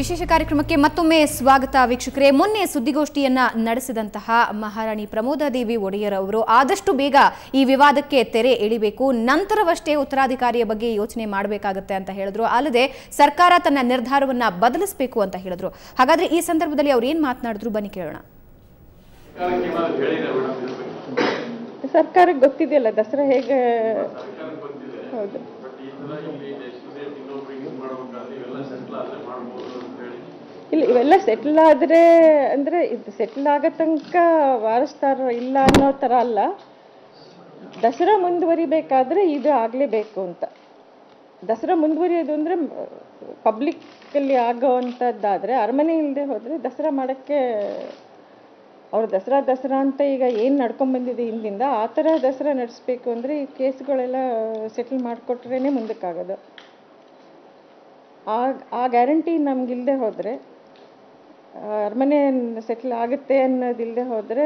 ವಿಶೇಷ ಕಾರ್ಯಕ್ರಮಕ್ಕೆ ಮತ್ತೊಮ್ಮೆ ಸ್ವಾಗತ ವೀಕ್ಷಕರೇ ಮೊನ್ನೆ ಸುದ್ದಿಗೋಷ್ಠಿಯನ್ನ ನಡೆಸಿದಂತಹ ಮಹಾರಾಣಿ ಪ್ರಮೋದಾದೇವಿ ಒಡೆಯರ್ ಅವರು ಆದಷ್ಟು ಬೇಗ ಈ ವಿವಾದಕ್ಕೆ ತೆರೆ ಎಳಿಬೇಕು ನಂತರವಷ್ಟೇ ಉತ್ತರಾಧಿಕಾರಿಯ ಬಗ್ಗೆ ಯೋಚನೆ ಮಾಡಬೇಕಾಗುತ್ತೆ ಅಂತ ಹೇಳಿದ್ರು ಅಲ್ಲದೆ ಸರ್ಕಾರ ತನ್ನ ನಿರ್ಧಾರವನ್ನ ಬದಲಿಸಬೇಕು ಅಂತ ಹೇಳಿದ್ರು ಹಾಗಾದ್ರೆ ಈ ಸಂದರ್ಭದಲ್ಲಿ ಅವ್ರು ಏನ್ ಮಾತನಾಡಿದ್ರು ಬನ್ನಿ ಕೇಳೋಣ ಸರ್ಕಾರಕ್ಕೆ ಏನಾದ್ರು ಹೇಳಿದೆ ಮೇಡಮ್ ಇದ್ರ ಬಗ್ಗೆ ಸರ್ಕಾರಕ್ಕೆ ಗೊತ್ತಿದೆಯಲ್ಲ ದಸರಾ ಹೇಗೆ ಸರ್ಕಾರಕ್ಕೆ ಗೊತ್ತಿದೆ ಹೌದು ಬಟ್ ಈ ತರ ಇಲ್ಲಿ ನೆಕ್ಸ್ಟ್ ಡೇಟ್ ಇನ್ನೊಬ್ರಿಗೆ ಇದು ಮಾಡ್ಬೇಕಾದ್ರೆ ಇವೆಲ್ಲ ಸೆಟ್ಲ್ ಆದ್ರೆ ಮಾಡ್ಬೋದು ಅಂತ ಹೇಳಿ ಇಲ್ಲ ಇವೆಲ್ಲ ಸೆಟ್ಲ್ ಆದರೆ ಅಂದರೆ ಇದು ಸೆಟ್ಲ್ ಆಗೋ ತನಕ ವಾರಸ್ದಾರ ಇಲ್ಲ ಅನ್ನೋ ಥರ ಅಲ್ಲ ದಸರಾ ಮುಂದುವರಿಬೇಕಾದ್ರೆ ಇದು ಆಗಲೇಬೇಕು ಅಂತ ದಸರಾ ಮುಂದುವರಿಯೋದು ಅಂದರೆ ಪಬ್ಲಿಕ್ಕಲ್ಲಿ ಆಗೋ ಅಂಥದ್ದಾದರೆ ಅರಮನೆ ಇಲ್ಲದೆ ಹೋದರೆ ದಸರಾ ಮಾಡೋಕ್ಕೆ ಅವ್ರು ದಸರಾ ದಸರಾ ಅಂತ ಈಗ ಏನು ನಡ್ಕೊಂಡ್ಬಂದಿದೆ ಹಿಂದಿಂದ ಆ ಥರ ದಸರಾ ನಡೆಸ್ಬೇಕು ಅಂದರೆ ಈ ಕೇಸ್ಗಳೆಲ್ಲ ಸೆಟ್ಲ್ ಮಾಡಿಕೊಟ್ರೇ ಮುಂದಕ್ಕಾಗೋದು ಆ ಆ ಗ್ಯಾರಂಟಿ ನಮಗಿಲ್ಲದೆ ಹೋದರೆ ಅರಮನೆ ಸೆಟ್ಲ್ ಆಗುತ್ತೆ ಅನ್ನೋದಿಲ್ಲದೆ ಹೋದರೆ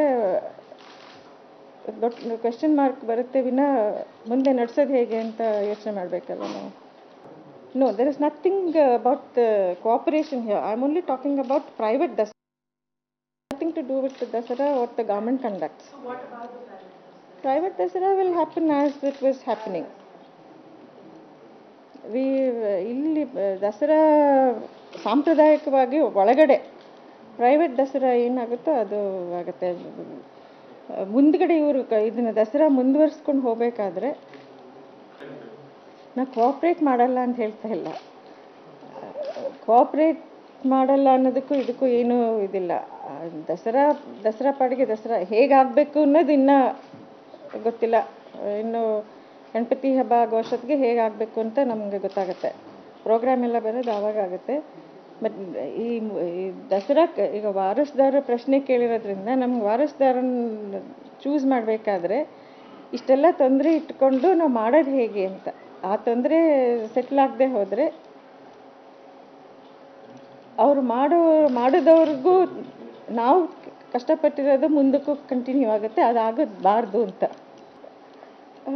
ದೊಡ್ಡ ಕ್ವೆಶನ್ ಮಾರ್ಕ್ ಬರುತ್ತೆ ವಿನ ಮುಂದೆ ನಡೆಸೋದು ಹೇಗೆ ಅಂತ ಯೋಚನೆ ಮಾಡಬೇಕಲ್ಲ ನಾವು no there is nothing about cooperation here I am only talking about private Dasara nothing to do with the Dasara what the government conducts. Private Dasara will happen as it was happening. We ಇಲ್ಲಿ ದಸರಾ ಸಾಂಪ್ರದಾಯಿಕವಾಗಿ ಒಳಗಡೆ private Dasara ಏನಾಗುತ್ತೋ ಅದು ಆಗುತ್ತೆ ಮುಂದ್ಗಡೆ ಇವರು ಇದನ್ನ ದಸರಾ ಮುಂದುವರ್ಸ್ಕೊಂಡು ಹೋಗಬೇಕಾದ್ರೆ ನಾ ಕೋಆಪ್ರೇಟ್ ಮಾಡಲ್ಲ ಅಂತ ಹೇಳ್ತಾ ಇಲ್ಲ ಕೋಆಪ್ರೇಟ್ ಮಾಡಲ್ಲ ಅನ್ನೋದಕ್ಕೂ ಇದಕ್ಕೂ ಏನೂ ಇದಿಲ್ಲ ಆ, ದಸರಾ ದಸರಾ ಪಾಡಿಗೆ ದಸರಾ ಹೇಗಾಗಬೇಕು ಅನ್ನೋದು ಇನ್ನೂ ಗೊತ್ತಿಲ್ಲ ಇನ್ನು ಗಣಪತಿ ಹಬ್ಬ ಆಗೋಷ್ಟೊತ್ತಿಗೆ ಹೇಗಾಗಬೇಕು ಅಂತ ನಮಗೆ ಗೊತ್ತಾಗುತ್ತೆ ಪ್ರೋಗ್ರಾಮ್ ಎಲ್ಲ ಬರೋದು ಆವಾಗ ಆಗುತ್ತೆ ಮತ್ತು ಈ ಮ್- ಈ ದಸರಾಕ್ಕೆ ಈಗ ವಾರಸ್ದಾರ ಪ್ರಶ್ನೆ ಕೇಳಿರೋದ್ರಿಂದ ನಮ್ಗೆ ವಾರಸ್ದಾರನ್ನ ಚೂಸ್ ಮಾಡಬೇಕಾದ್ರೆ ಇಷ್ಟೆಲ್ಲ ತೊಂದರೆ ಇಟ್ಕೊಂಡು ನಾವು ಮಾಡೋದು ಹೇಗೆ ಅಂತ ಆ ತೊಂದರೆ ಸೆಟ್ಲ್ ಆಗದೆ ಹೋದರೆ ಅವ್ರು ಮಾಡೋ ಮಾಡೋದವ್ರಿಗೂ ನಾವು ಕಷ್ಟಪಟ್ಟಿರೋದು ಮುಂದಕ್ಕೂ ಕಂಟಿನ್ಯೂ ಆಗುತ್ತೆ ಅದಾಗಬಾರ್ದು ಅಂತ ಆ,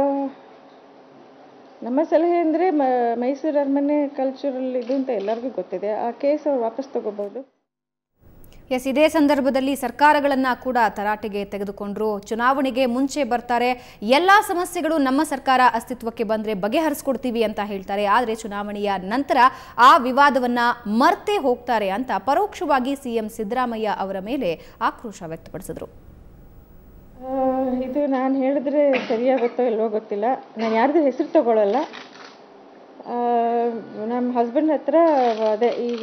ನಮ್ಮ ಸಲಹೆ ಅಂದರೆ ಮೈಸೂರು ಅರಮನೆ ಕಲ್ಚರಲ್ ಇದು ಅಂತ ಎಲ್ಲರಿಗೂ ಗೊತ್ತಿದೆ ಆ ಕೇಸ್ ಅವ್ರು ವಾಪಸ್ ತಗೋಬೋದು ಎಸ್ ಇದೇ ಸಂದರ್ಭದಲ್ಲಿ ಸರ್ಕಾರಗಳನ್ನ ಕೂಡ ತರಾಟೆಗೆ ತೆಗೆದುಕೊಂಡ್ರು ಚುನಾವಣೆಗೆ ಮುಂಚೆ ಬರ್ತಾರೆ ಎಲ್ಲಾ ಸಮಸ್ಯೆಗಳು ನಮ್ಮ ಸರ್ಕಾರ ಅಸ್ತಿತ್ವಕ್ಕೆ ಬಂದ್ರೆ ಬಗೆಹರಿಸ್ಕೊಡ್ತೀವಿ ಅಂತ ಹೇಳ್ತಾರೆ ಆದರೆ ಚುನಾವಣೆಯ ನಂತರ ಆ ವಿವಾದವನ್ನ ಮರ್ತೆ ಹೋಗ್ತಾರೆ ಅಂತ ಪರೋಕ್ಷವಾಗಿ ಸಿಎಂ ಸಿದ್ದರಾಮಯ್ಯ ಅವರ ಮೇಲೆ ಆಕ್ರೋಶ ವ್ಯಕ್ತಪಡಿಸಿದ್ರು ಆ, ಇದು ನಾನು ಹೇಳಿದ್ರೆ ಸರಿಯಾಗುತ್ತೋ ಇಲ್ವೋ ಗೊತ್ತಿಲ್ಲ ನಾನು ಯಾರ್ದು ಹೆಸರು ತಗೊಳ್ಳಲ್ಲ ಆ, ನಮ್ಮ ಹಸ್ಬೆಂಡ್ ಹತ್ರ ಅದೇ ಈಗ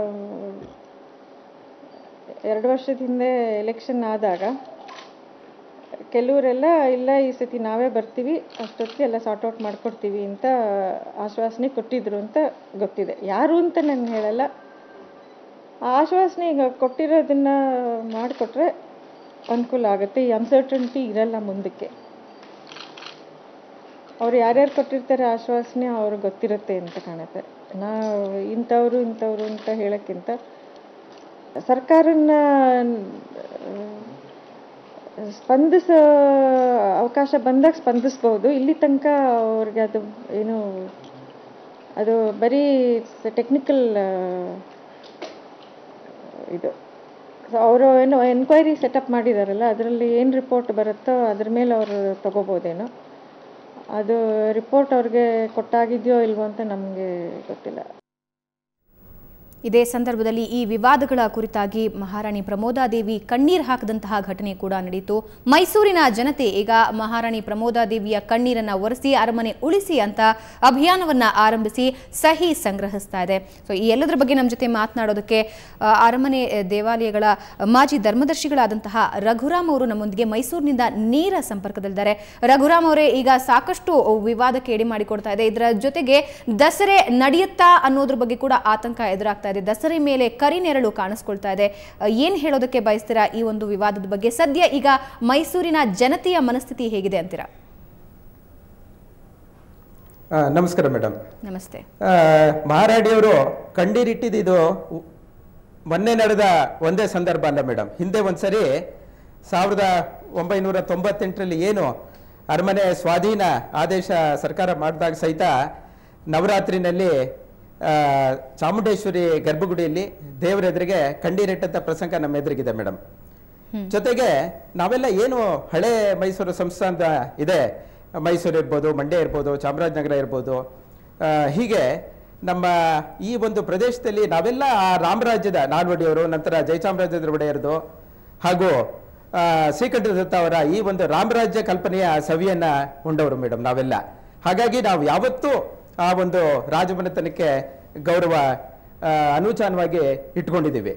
ಎರಡು ವರ್ಷದ ಹಿಂದೆ ಎಲೆಕ್ಷನ್ ಆದಾಗ ಕೆಲವರೆಲ್ಲ ಇಲ್ಲ ಈ ಸತಿ ನಾವೇ ಬರ್ತೀವಿ ಅಷ್ಟೊತ್ತಿಗೆ ಎಲ್ಲ ಸಾರ್ಟ್ ಔಟ್ ಮಾಡಿಕೊಡ್ತೀವಿ ಅಂತ ಆಶ್ವಾಸನೆ ಕೊಟ್ಟಿದ್ರು ಅಂತ ಗೊತ್ತಿದೆ ಯಾರು ಅಂತ ನಾನು ಹೇಳಲ್ಲ ಆ ಆಶ್ವಾಸನೆ ಈಗ ಕೊಟ್ಟಿರೋದನ್ನ ಮಾಡಿಕೊಟ್ರೆ ಅನುಕೂಲ ಆಗುತ್ತೆ ಈ ಅನ್ಸರ್ಟನಿಟಿ ಇರಲ್ಲ ಮುಂದಕ್ಕೆ ಅವ್ರು ಯಾರ್ಯಾರು ಕೊಟ್ಟಿರ್ತಾರೆ ಆಶ್ವಾಸನೆ ಅವ್ರಿಗೆ ಗೊತ್ತಿರುತ್ತೆ ಅಂತ ಕಾಣುತ್ತೆ ನಾವು ಇಂಥವ್ರು ಇಂಥವ್ರು ಅಂತ ಹೇಳೋಕ್ಕಿಂತ ಸರ್ಕಾರನ ಆ, ಸ್ಪಂದಿಸ ಅವಕಾಶ ಬಂದಾಗ ಸ್ಪಂದಿಸ್ಬೋದು ಇಲ್ಲಿ ತನಕ ಅವ್ರಿಗೆ ಅದು ಏನು ಅದು ಬರೀ ಟೆಕ್ನಿಕಲ್ ಇದು ಸೊ ಅವರು ಏನು ಎನ್ಕ್ವೈರಿ ಸೆಟಪ್ ಮಾಡಿದಾರಲ್ಲ ಅದರಲ್ಲಿ ಏನು ರಿಪೋರ್ಟ್ ಬರುತ್ತೋ ಅದ್ರ ಮೇಲೆ ಅವರು ತಗೋಬೋದೇನೋ ಅದು ರಿಪೋರ್ಟ್ ಅವ್ರಿಗೆ ಕೊಟ್ಟಾಗಿದೆಯೋ ಇಲ್ವೋ ಅಂತ ನಮಗೆ ಗೊತ್ತಿಲ್ಲ ಇದೇ ಸಂದರ್ಭದಲ್ಲಿ ಈ ವಿವಾದಗಳ ಕುರಿತಾಗಿ ಮಹಾರಾಣಿ ಪ್ರಮೋದಾದೇವಿ ಕಣ್ಣೀರು ಹಾಕದಂತಹ ಘಟನೆ ಕೂಡ ನಡೆಯಿತು ಮೈಸೂರಿನ ಜನತೆ ಈಗ ಮಹಾರಾಣಿ ಪ್ರಮೋದಾದೇವಿಯ ಕಣ್ಣೀರನ್ನ ಒರೆಸಿ ಅರಮನೆ ಉಳಿಸಿ ಅಂತ ಅಭಿಯಾನವನ್ನ ಆರಂಭಿಸಿ ಸಹಿ ಸಂಗ್ರಹಿಸ್ತಾ ಇದೆ ಸೊ ಈ ಎಲ್ಲದರ ಬಗ್ಗೆ ನಮ್ಮ ಜೊತೆ ಮಾತನಾಡೋದಕ್ಕೆ ಆ, ಅರಮನೆ ಆ, ದೇವಾಲಯಗಳ ಮಾಜಿ ಧರ್ಮದರ್ಶಿಗಳಾದಂತಹ ರಘುರಾಮ್ ಅವರು ನಮ್ಮೊಂದಿಗೆ ಮೈಸೂರಿನಿಂದ ನೇರ ಸಂಪರ್ಕದಲ್ಲಿದ್ದಾರೆ ರಘುರಾಮ್ ಅವರೇ ಈಗ ಸಾಕಷ್ಟು ವಿವಾದಕ್ಕೆ ಎಡೆ ಮಾಡಿಕೊಡ್ತಾ ಇದೆ ಇದರ ಜೊತೆಗೆ ದಸರೆ ನಡೆಯುತ್ತಾ ಅನ್ನೋದ್ರ ಬಗ್ಗೆ ಕೂಡ ಆತಂಕ ಎದುರಾಗ್ತಾ ಇದೆ ದಸರೆ ಮೇಲೆ ಕರಿನೆರಳು ಕಾಣಿಸ್ಕೊಳ್ತಾ ಇದೆ ಆ, ಏನ್ ಹೇಳೋದಕ್ಕೆ ಬಯಸ್ತೀರಾ ಈ ಒಂದು ವಿವಾದದ ಬಗ್ಗೆ ಸದ್ಯ ಈಗ ಮೈಸೂರಿನ ಜನತೆಯ ಮನಸ್ಥಿತಿ ಹೇಗಿದೆ ಅಂತೀರಾ ಆ, ನಮಸ್ಕಾರ ಮೇಡಮ್ ನಮಸ್ತೆ ಮಹಾರಾಣಿಯವರು ಕಂಡೀರಿಟ್ಟಿದ್ದು ಉ- ಮೊನ್ನೆ ನಡೆದ ಒಂದೇ ಸಂದರ್ಭ ಅಲ್ಲ ಮೇಡಮ್ ಹಿಂದೆ ಒಂದ್ಸರಿ ಸಾವಿರದ ಒಂಬೈನೂರ ತೊಂಬತ್ತೆಂಟರಲ್ಲಿ ಏನು ಅರಮನೆ ಸ್ವಾಧೀನ ಆದೇಶ ಸರ್ಕಾರ ಮಾಡಿದಾಗ ಸಹಿತ ನವರಾತ್ರಿನಲ್ಲಿ ಆ, ಚಾಮುಂಡೇಶ್ವರಿ ಗರ್ಭಗುಡಿಯಲ್ಲಿ ದೇವರ ಎದುರಿಗೆ ಕಣ್ಣೀರಿಟ್ಟಂತ ಪ್ರಸಂಗ ನಮ್ಮ ಎದುರಿಗಿದೆ ಮೇಡಮ್ ಜೊತೆಗೆ ನಾವೆಲ್ಲ ಏನು ಹಳೆ ಮೈಸೂರು ಸಂಸ್ಥಾನದ ಇದೆ ಮೈಸೂರು ಇರ್ಬೋದು ಮಂಡ್ಯ ಇರ್ಬೋದು ಚಾಮರಾಜನಗರ ಇರ್ಬೋದು ಆ, ಹೀಗೆ ನಮ್ಮ ಈ ಒಂದು ಪ್ರದೇಶದಲ್ಲಿ ನಾವೆಲ್ಲ ಆ ರಾಮರಾಜ್ಯದ ನಾಲ್ವಡಿಯವರು ನಂತರ ಜಯಚಾಮರಾಜೇಂದ್ರ ಒಡೆಯರದು ಹಾಗೂ ಆ, ಶ್ರೀಕಂಠದತ್ತ ಅವರ ಈ ಒಂದು ರಾಮರಾಜ್ಯ ಕಲ್ಪನೆಯ ಸವಿಯನ್ನ ಉಂಡವರು ಮೇಡಮ್ ನಾವೆಲ್ಲ ಹಾಗಾಗಿ ನಾವು ಯಾವತ್ತೂ ಆ ಒಂದು ರಾಜಮನೆತನಕ್ಕೆ ಗೌರವ ಆ, ಅನೂಚಾನವಾಗಿ ಇಟ್ಕೊಂಡಿದ್ದೀವಿ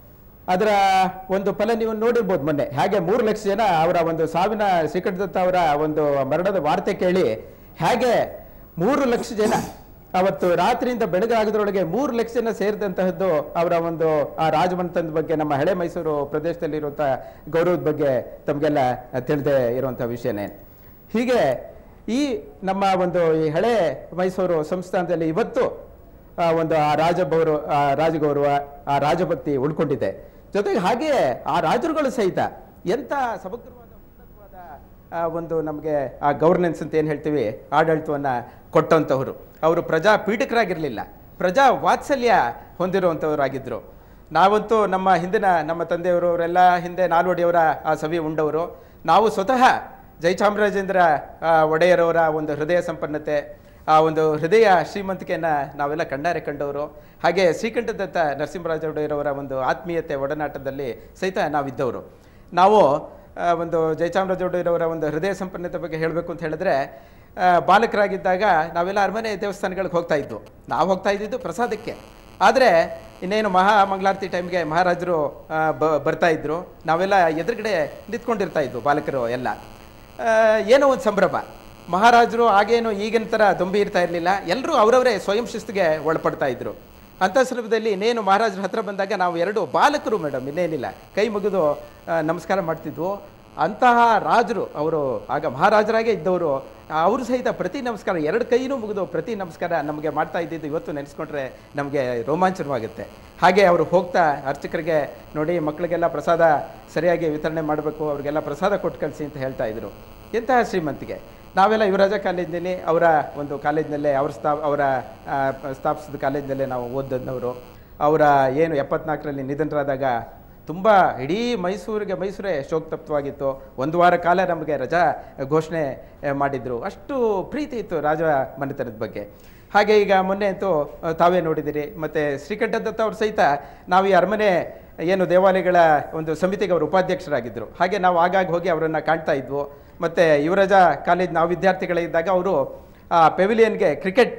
ಅದರ ಒಂದು ಫಲ ನೀವು ನೋಡಿರ್ಬೋದು ಮೊನ್ನೆ ಹಾಗೆ ಮೂರು ಲಕ್ಷ ಜನ ಅವರ ಒಂದು ಸಾವಿನ ಶ್ರೀಕಂಠದತ್ತ ಅವರ ಒಂದು ಮರಣದ ವಾರ್ತೆ ಕೇಳಿ ಹೇಗೆ ಮೂರು ಲಕ್ಷ ಜನ ಅವತ್ತು ರಾತ್ರಿಯಿಂದ ಬೆಳಗಾಗದ್ರೊಳಗೆ ಮೂರು ಲಕ್ಷ ಜನ ಸೇರಿದಂತಹದ್ದು ಅವರ ಒಂದು ಆ ರಾಜಮನೆತನದ ಬಗ್ಗೆ ನಮ್ಮ ಹಳೆ ಮೈಸೂರು ಪ್ರದೇಶದಲ್ಲಿ ಇರುವಂತಹ ಗೌರವದ ಬಗ್ಗೆ ತಮಗೆಲ್ಲ ತಿಳಿದೇ ಇರುವಂತಹ ವಿಷಯನೇ ಹೀಗೆ ಈ ನಮ್ಮ ಒಂದು ಈ ಹಳೆ ಮೈಸೂರು ಸಂಸ್ಥಾನದಲ್ಲಿ ಇವತ್ತು ಆ ಒಂದು ಆ ರಾಜಭೌರ ಆ ರಾಜಗೌರವ ಆ ರಾಜಭಕ್ತಿ ಉಳ್ಕೊಂಡಿದೆ ಜೊತೆಗೆ ಹಾಗೆಯೇ ಆ ರಾಜರುಗಳು ಸಹಿತ ಎಂಥ ಸಮಗ್ರವಾದ ಉನ್ನತವಾದ ಆ ಒಂದು ನಮಗೆ ಆ ಗವರ್ನೆನ್ಸ್ ಅಂತ ಏನು ಹೇಳ್ತೀವಿ ಆಡಳಿತವನ್ನ ಕೊಟ್ಟಂತವರು ಅವರು ಪ್ರಜಾ ಪೀಠಕರಾಗಿರಲಿಲ್ಲ ಪ್ರಜಾ ವಾತ್ಸಲ್ಯ ಹೊಂದಿರುವಂಥವರಾಗಿದ್ದರು ನಾವಂತೂ ನಮ್ಮ ಹಿಂದಿನ ನಮ್ಮ ತಂದೆಯವರು ಅವರೆಲ್ಲ ಹಿಂದೆ ನಾಲ್ವಡಿಯವರ ಆ ಸವಿ ಉಂಡವರು ನಾವು ಸ್ವತಃ ಜಯಚಾಮರಾಜೇಂದ್ರ ಆ, ಒಡೆಯರವರ ಒಂದು ಹೃದಯ ಸಂಪನ್ನತೆ ಆ ಒಂದು ಹೃದಯ ಶ್ರೀಮಂತಿಕೆಯನ್ನ ನಾವೆಲ್ಲ ಕಣ್ಣಾರೆ ಕಂಡವರು ಹಾಗೆ ಶ್ರೀಕಂಠದತ್ತ ನರಸಿಂಹರಾಜ ಒಡೆಯರವರ ಒಂದು ಆತ್ಮೀಯತೆ ಒಡನಾಟದಲ್ಲಿ ಸಹಿತ ನಾವಿದ್ದವರು ನಾವು ಆ, ಒಂದು ಜಯಚಾಮರಾಜ ಒಡೆಯರವರ ಒಂದು ಹೃದಯ ಸಂಪನ್ನತೆ ಬಗ್ಗೆ ಹೇಳಬೇಕು ಅಂತ ಹೇಳಿದ್ರೆ ಆ, ಬಾಲಕರಾಗಿದ್ದಾಗ ನಾವೆಲ್ಲ ಅರಮನೆ ದೇವಸ್ಥಾನಗಳಿಗೆ ಹೋಗ್ತಾ ಇದ್ವು ನಾವು ಹೋಗ್ತಾ ಇದ್ದಿದ್ದು ಪ್ರಸಾದಕ್ಕೆ ಆದರೆ ಇನ್ನೇನು ಮಹಾ ಮಂಗಳಾರತಿ ಟೈಮ್ಗೆ ಮಹಾರಾಜರು ಆ, ಬ- ಬರ್ತಾ ಇದ್ರು ನಾವೆಲ್ಲ ಎದುರುಗಡೆ ನಿಂತ್ಕೊಂಡಿರ್ತಾ ಇದ್ವು ಬಾಲಕರು ಎಲ್ಲ ಆ, ಏನೋ ಒಂದು ಸಂಭ್ರಮ ಮಹಾರಾಜರು ಆಗೇನು ಈಗಿನ ಥರ ದೊಂಬಿ ಇರ್ತಾ ಇರಲಿಲ್ಲ ಎಲ್ಲರೂ ಅವರವರೇ ಸ್ವಯಂ ಶಿಸ್ತಿಗೆ ಒಳಪಡ್ತಾ ಇದ್ರು ಅಂಥ ಸಂದರ್ಭದಲ್ಲಿ ಇನ್ನೇನು ಮಹಾರಾಜರ ಹತ್ರ ಬಂದಾಗ ನಾವು ಎರಡು ಬಾಲಕರು ಮೇಡಮ್ ಇನ್ನೇನಿಲ್ಲ ಕೈ ಮುಗಿದು ಆ, ನಮಸ್ಕಾರ ಮಾಡ್ತಿದ್ವು ಅಂತಹ ರಾಜರು ಅವರು ಆಗ ಮಹಾರಾಜರಾಗೇ ಇದ್ದವರು ಅವರು ಸಹಿತ ಪ್ರತಿ ನಮಸ್ಕಾರ ಎರಡು ಕೈನೂ ಮುಗಿದು ಪ್ರತಿ ನಮಸ್ಕಾರ ನಮಗೆ ಮಾಡ್ತಾ ಇದ್ದಿದ್ದು ಇವತ್ತು ನೆನೆಸ್ಕೊಂಡ್ರೆ ನಮಗೆ ರೋಮಾಂಚನವಾಗುತ್ತೆ ಹಾಗೆ ಅವರು ಹೋಗ್ತಾ ಅರ್ಚಕರಿಗೆ ನೋಡಿ ಮಕ್ಕಳಿಗೆಲ್ಲ ಪ್ರಸಾದ ಸರಿಯಾಗಿ ವಿತರಣೆ ಮಾಡಬೇಕು ಅವ್ರಿಗೆಲ್ಲ ಪ್ರಸಾದ ಕೊಟ್ಟು ಕಳಿಸಿ ಅಂತ ಹೇಳ್ತಾ ಇದ್ರು ಎಂತಹ ಶ್ರೀಮಂತಿಗೆ ನಾವೆಲ್ಲ ಯುವರಾಜ ಕಾಲೇಜಿನಲ್ಲಿ ಅವರ ಒಂದು ಕಾಲೇಜಿನಲ್ಲೇ ಅವ್ರ ಸ್ಥಾ ಅವರ ಆ, ಸ್ಥಾಪಿಸಿದ ಕಾಲೇಜಿನಲ್ಲೇ ನಾವು ಓದ್ದವರು ಅವರ ಏನು ಎಪ್ಪತ್ನಾಲ್ಕರಲ್ಲಿ ನಿಧನರಾದಾಗ ತುಂಬ ಇಡೀ ಮೈಸೂರಿಗೆ ಮೈಸೂರೇ ಶೋಕತಪ್ತವಾಗಿತ್ತು ಒಂದು ವಾರ ಕಾಲ ನಮಗೆ ರಜಾ ಘೋಷಣೆ ಆ, ಮಾಡಿದ್ರು ಅಷ್ಟು ಪ್ರೀತಿ ಇತ್ತು ರಾಜ ಮನೆತನದ ಬಗ್ಗೆ ಹಾಗೆ ಈಗ ಮೊನ್ನೆ ಅಂತೂ ಆ, ತಾವೇ ನೋಡಿದಿರಿ ಮತ್ತು ಶ್ರೀಕಂಠದತ್ತ ಅವ್ರು ಸಹಿತ ನಾವು ಈ ಅರಮನೆ ಏನು ದೇವಾಲಯಗಳ ಒಂದು ಸಮಿತಿಗೆ ಅವರು ಉಪಾಧ್ಯಕ್ಷರಾಗಿದ್ದರು ಹಾಗೆ ನಾವು ಆಗಾಗ ಹೋಗಿ ಅವರನ್ನು ಕಾಣ್ತಾ ಇದ್ವು ಮತ್ತು ಯುವರಾಜ ಕಾಲೇಜ್ ನಾವು ವಿದ್ಯಾರ್ಥಿಗಳಿದ್ದಾಗ ಅವರು ಆ ಪೆವಿಲಿಯನ್ಗೆ ಕ್ರಿಕೆಟ್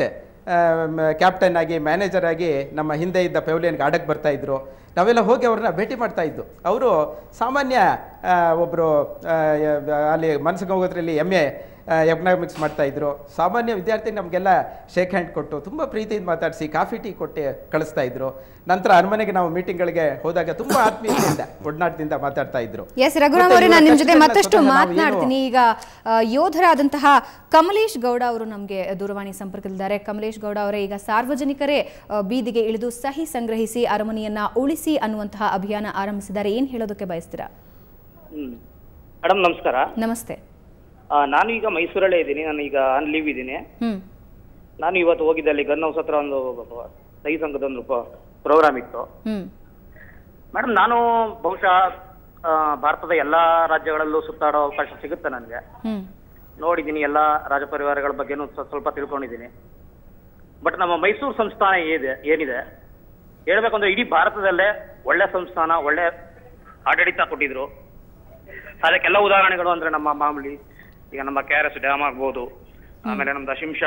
ಕ್ಯಾಪ್ಟನ್ ಆಗಿ ಮ್ಯಾನೇಜರ್ ಆಗಿ ನಮ್ಮ ಹಿಂದೆ ಇದ್ದ ಪೆವಿಲಿಯನ್ಗೆ ಆಡಕ್ಕೆ ಬರ್ತಾ ಇದ್ರು ನಾವೆಲ್ಲ ಹೋಗಿ ಅವ್ರನ್ನ ಭೇಟಿ ಮಾಡ್ತಾ ಇದ್ದು ಅವರು ಸಾಮಾನ್ಯ ಆ, ಒಬ್ರು ಆ, ಯ- ಅಲ್ಲಿ ಮನಸ್ಸಿಗೆ ಹೋಗೋದ್ರಲ್ಲಿ ಎಮ್ ಎ ಎಕನಾಮಿಕ್ಸ್ ಮಾಡ್ತಾ ಇದ್ರು ಸಾಮಾನ್ಯ ವಿದ್ಯಾರ್ಥಿ ನಮಗೆಲ್ಲ ಶೇಕ್ ಹ್ಯಾಂಡ್ ಕೊಟ್ಟು ತುಂಬ ಪ್ರೀತಿಯಿಂದ ಮಾತಾಡಿಸಿ ಕಾಫಿ ಟೀ ಕೊಟ್ಟು ಕಳಿಸ್ತಾ ಇದ್ರು ನಂತರ ಅರಮನೆಗೆ ನಾವು ಮೀಟಿಂಗ್ಗಳಿಗೆ ಹೋದಾಗ ತುಂಬ ಆತ್ಮೀಯತೆಯಿಂದ ಒಡನಾಟದಿಂದ ಮಾತಾಡ್ತಾ ಇದ್ರು ಎಸ್ ರಘುರಾಮ್ ಮತ್ತೆ ಅವರೇ ನಾನು ನಿಮ್ ಜೊತೆ ಇವರ ಮತ್ತಷ್ಟು ಕಷ್ಟಗಳನ್ನ ನಾವು ಏನು- ಮಾತನಾಡ್ತೀನಿ ಈಗ ಆ, ಯೋಧರಾದಂತಹ ಕಮಲೇಶ್ ಗೌಡ ಅವರು ನಮಗೆ ದೂರವಾಣಿ ಸಂಪರ್ಕದಲ್ಲಿದ್ದಾರೆ ಕಮಲೇಶ್ ಗೌಡ ಅವರೇ ಈಗ ಸಾರ್ವಜನಿಕರೇ ಆ, ಬೀದಿಗೆ ಇಳಿದು ಸಹಿ ಸಂಗ್ರಹಿಸಿ ಅರಮನೆಯನ್ನ ಉಳಿಸಿ ಅನ್ನುವಂತಹ ಅಭಿಯಾನ ಆರಂಭಿಸಿದ್ದಾರೆ ಏನ್ ಹೇಳೋದಕ್ಕೆ ಬಯಸ್ತೀರಾ ಹ್ಮ್ ಮೇಡಮ್ ನಮಸ್ಕಾರ ನಮಸ್ತೆ ಆ, ನಾನು ಈಗ ಮೈಸೂರಲ್ಲೇ ಇದ್ದೀನಿ ನಾನು ಈಗ ಆನ್ ಲೀವ್ ಇದ್ದೀನಿ ಹ್ಮ್ ನಾನು ಇವತ್ತು ಹೋಗಿದ್ದೆ ಅಲ್ಲಿ ಗನ್ ಹೌಸ್ ಹತ್ರ ಒಂದು ಸಹಿ ಸಂಘದ ಒಂದು ಪ್ರೋಗ್ರಾಮ್ ಇತ್ತು ಹ್ಮ್ ಮೇಡಮ್ ನಾನು ಬಹುಶಃ ಆ, ಭಾರತದ ಎಲ್ಲಾ ರಾಜ್ಯಗಳಲ್ಲೂ ಸುತ್ತಾಡೋ ಅವಕಾಶ ಸಿಗುತ್ತೆ ನನಗೆ ಹ್ಮ್ ನೋಡಿದ್ದೀನಿ ಎಲ್ಲ ರಾಜ ಪರಿವಾರಗಳ ಬಗ್ಗೆನೂ ಸ್ವ- ಸ್ವಲ್ಪ ತಿಳ್ಕೊಂಡಿದ್ದೀನಿ ಬಟ್ ನಮ್ಮ ಮೈಸೂರು ಸಂಸ್ಥಾನ ಏನಿದೆ ಏನಿದೆ ಹೇಳ್ಬೇಕಂದ್ರೆ ಇಡೀ ಭಾರತದಲ್ಲೇ ಒಳ್ಳೆ ಸಂಸ್ಥಾನ ಒಳ್ಳೆ ಆಡಳಿತ ಕೊಟ್ಟಿದ್ರು ಅದಕ್ಕೆಲ್ಲ ಉದಾಹರಣೆಗಳು ಅಂದ್ರೆ ನಮ್ಮ ಮಾಮೂಲಿ ಈಗ ನಮ್ಮ ಕೆ ಆರ್ ಎಸ್ ಡ್ಯಾಮ್ ಆಗ್ಬೋದು ಆಮೇಲೆ ನಮ್ದು ಶಿಂಷಾ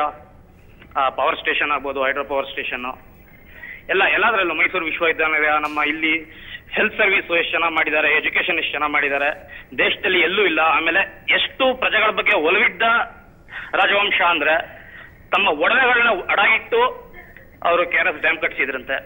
ಪವರ್ ಸ್ಟೇಷನ್ ಆಗ್ಬೋದು ಹೈಡ್ರೋ ಪವರ್ ಸ್ಟೇಷನ್ ಎಲ್ಲ ಎಲ್ಲದರಲ್ಲೂ ಮೈಸೂರು ವಿಶ್ವವಿದ್ಯಾನಿಲಯ ನಮ್ಮ ಇಲ್ಲಿ ಹೆಲ್ತ್ ಸರ್ವಿಸ್ ಎಷ್ಟು ಚೆನ್ನಾಗಿ ಮಾಡಿದ್ದಾರೆ ಎಜುಕೇಶನ್ ಎಷ್ಟು ಚೆನ್ನಾಗಿ ಮಾಡಿದ್ದಾರೆ ದೇಶದಲ್ಲಿ ಎಲ್ಲೂ ಇಲ್ಲ ಆಮೇಲೆ ಎಷ್ಟು ಪ್ರಜೆಗಳ ಬಗ್ಗೆ ಒಲವಿದ್ದ ರಾಜವಂಶ ಅಂದ್ರೆ ತಮ್ಮ ಒಡವೆಗಳನ್ನ ಅಡಗಿಟ್ಟು ಅವರು ಕೆ ಆರ್ ಎಸ್ ಡ್ಯಾಮ್ ಕಟ್ಸಿದ್ರಂತೆ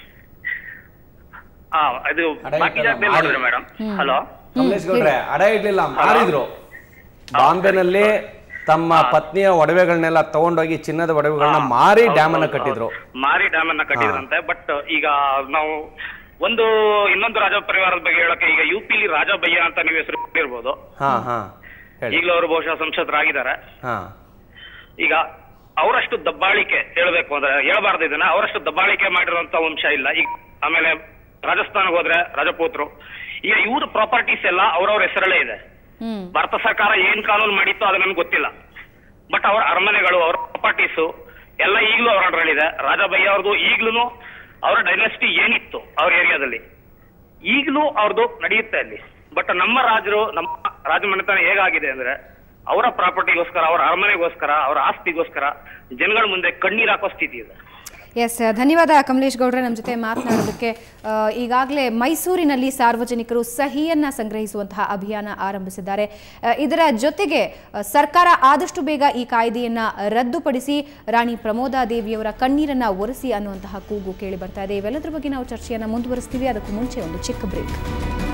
ಹಾ ಅದು ಅಡ ಬಾಕಿ ಇಟ್ಟಲ್ಲ, ಜಾಗದಲ್ಲಿ ಮಾರಿ. ನೋಡಿದ್ರೆ ಮೇಡಮ್ ಹಲೋ ಕಮಲೇಶ್ ಗೌಡ್ರೆ ಅಡ ಇಡ್ಲಿಲ್ಲ ಮಾರಿದ್ರು ಬಾಂಬೆನಲ್ಲಿ ತಮ್ಮ ಪತ್ನಿಯ ಒಡವೆಗಳನ್ನೆಲ್ಲ ತಗೊಂಡೋಗಿ ಚಿನ್ನದ ಒಡವೆಗಳನ್ನ ಮಾರಿ ಡ್ಯಾಮ್ ಅನ್ನ ಕಟ್ಟಿದ್ರು ಮಾರಿ ಡ್ಯಾಮ್ ಅನ್ನ ಕಟ್ಟಿದ್ರಂತೆ ಬಟ್ ಈಗ ನಾವು ಒಂದು ಇನ್ನೊಂದು ರಾಜ ಪರಿವಾರದ ಬಗ್ಗೆ ಹೇಳಕ್ಕೆ ಈಗ ಯು ಪಿಲಿ ರಾಜ ಬಯ್ಯ ಅಂತ ನೀವು ಹೆಸರು ಕೊಟ್ಟಿರ್ಬೋದು ಹಾ ಹಾ ಹೇಳಿ ಈಗಲೂ ಅವರು ಬಹುಶಃ ಸಂಸದರಾಗಿದ್ದಾರೆ ಹಾ ಈಗ ಅವರಷ್ಟು ದಬ್ಬಾಳಿಕೆ ಹೇಳ್ಬೇಕು ಅಂದ್ರೆ ಹೇಳ್ಬಾರ್ದು ಇದನ್ನ ಅವರಷ್ಟು ದಬ್ಬಾಳಿಕೆ ಮಾಡಿರುವಂತ ವಂಶ ಇಲ್ಲ ಈಗ ಆಮೇಲೆ ರಾಜಸ್ಥಾನಕ್ಕೆ ಹೋದ್ರೆ ರಾಜಪೂತ್ರು ಈಗ ಇವ್ರ ಪ್ರಾಪರ್ಟೀಸ್ ಎಲ್ಲ ಅವ್ರವ್ರ ಹೆಸರಲ್ಲೇ ಇದೆ ಹ್ಮ್ ಭಾರತ ಸರ್ಕಾರ ಏನ್ ಕಾನೂನು ಮಾಡಿತ್ತು ಅದು ನನ್ಗೆ ಗೊತ್ತಿಲ್ಲ ಬಟ್ ಅವ್ರ ಅರಮನೆಗಳು ಅವ್ರ ಪ್ರಾಪರ್ಟೀಸು ಎಲ್ಲ ಈಗಲೂ ಅವ್ರ ಅಂಡರಲ್ಲಿದೆ ರಾಜಭಯ್ಯ ಅವ್ರದ್ದು ಈಗ್ಲೂ ಅವರ ಡೈನೆಸ್ಟಿ ಏನಿತ್ತು ಅವ್ರ ಏರಿಯಾದಲ್ಲಿ ಈಗಲೂ ಅವ್ರದ್ದು ನಡೆಯುತ್ತೆ ಅಲ್ಲಿ ಬಟ್ ನಮ್ಮ ರಾಜರು ನಮ್ಮ ರಾಜಮನೆತನ ಹೇಗಾಗಿದೆ ಅಂದ್ರೆ ಅವರ ಪ್ರಾಪರ್ಟಿಗೋಸ್ಕರ ಅವರ ಅರಮನೆಗೋಸ್ಕರ ಅವರ ಆಸ್ತಿಗೋಸ್ಕರ ಜನಗಳ ಮುಂದೆ ಕಣ್ಣೀರ್ ಹಾಕೋ ಸ್ಥಿತಿ ಇದೆ ಎಸ್ ಧನ್ಯವಾದ ಕಮಲೇಶ್ ಗೌಡ್ರೆ ನಮ್ಮ ಜೊತೆ ಮಾತನಾಡೋದಕ್ಕೆ ಈಗಾಗಲೇ ಮೈಸೂರಿನಲ್ಲಿ ಸಾರ್ವಜನಿಕರು ಸಹಿಯನ್ನ ಸಂಗ್ರಹಿಸುವಂತಹ ಅಭಿಯಾನ ಆರಂಭಿಸಿದ್ದಾರೆ ಆ, ಇದರ ಜೊತೆಗೆ ಆ, ಸರ್ಕಾರ ಆದಷ್ಟು ಬೇಗ ಈ ಕಾಯ್ದೆಯನ್ನ ರದ್ದುಪಡಿಸಿ ರಾಣಿ ಪ್ರಮೋದಾದೇವಿಯವರ ಕಣ್ಣೀರನ್ನ ಒರೆಸಿ ಅನ್ನುವಂತಹ ಕೂಗು ಕೇಳಿ ಬರ್ತಾ ಇದೆ ಇವೆಲ್ಲದರ ಬಗ್ಗೆ ನಾವು ಚರ್ಚೆಯನ್ನ ಮುಂದುವರಿಸ್ತೀವಿ ಅದಕ್ಕೂ ಮುಂಚೆ ಒಂದು ಚಿಕ್ಕ ಬ್ರೇಕ್